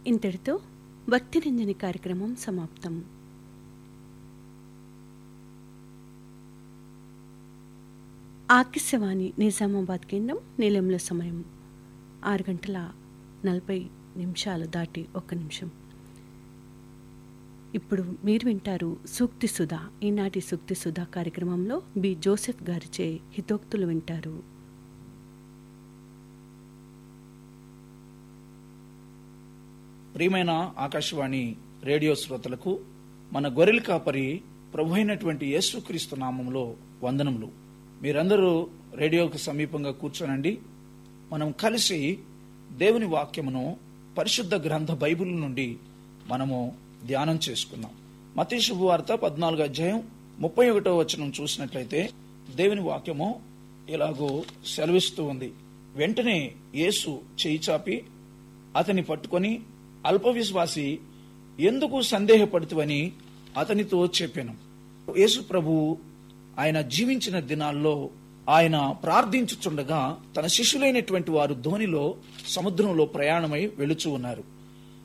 ఇంతటితో భక్తిరంజని కార్యక్రమం సమాప్తం ఆకాశవాణి నిజామాబాద్ కేంద్రం నీలంలో సమయం ఆరు గంటల నలభై నిమిషాలు దాటి ఒక్క నిమిషం ఇప్పుడు మీరు వింటారు సూక్తి సుధా ఈనాటి సూక్తి సుధా కార్యక్రమంలో బి జోసెఫ్ గారిచే హితోక్తులు వింటారు ప్రియమైన ఆకాశవాణి రేడియో శ్రోతలకు మన గొర్రెల కాపరి ప్రభు అయినటువంటి యేసుక్రీస్తు నామంలో వందనములు మీరందరూ రేడియోకు సమీపంగా కూర్చోనండి మనం కలిసి దేవుని వాక్యమును పరిశుద్ధ గ్రంథ బైబిల్ నుండి మనము ధ్యానం చేసుకుందాం మతీ శుభవార్త పద్నాలుగు అధ్యాయం ముప్పై ఒకటో వచనం చూసినట్లయితే దేవుని వాక్యము ఇలాగూ సెలవిస్తూ ఉంది వెంటనే యేసు చేయి చాపి అతని పట్టుకొని అల్ప విశ్వాసి ఎందుకు సందేహపడుతువని అతనితో చెప్పాను యేసు ప్రభు ఆయన జీవించిన దినాల్లో ఆయన ప్రార్థించుచుండగా తన శిష్యులైనటువంటి వారు ధోనిలో సముద్రంలో ప్రయాణమై వెళుచూ ఉన్నారు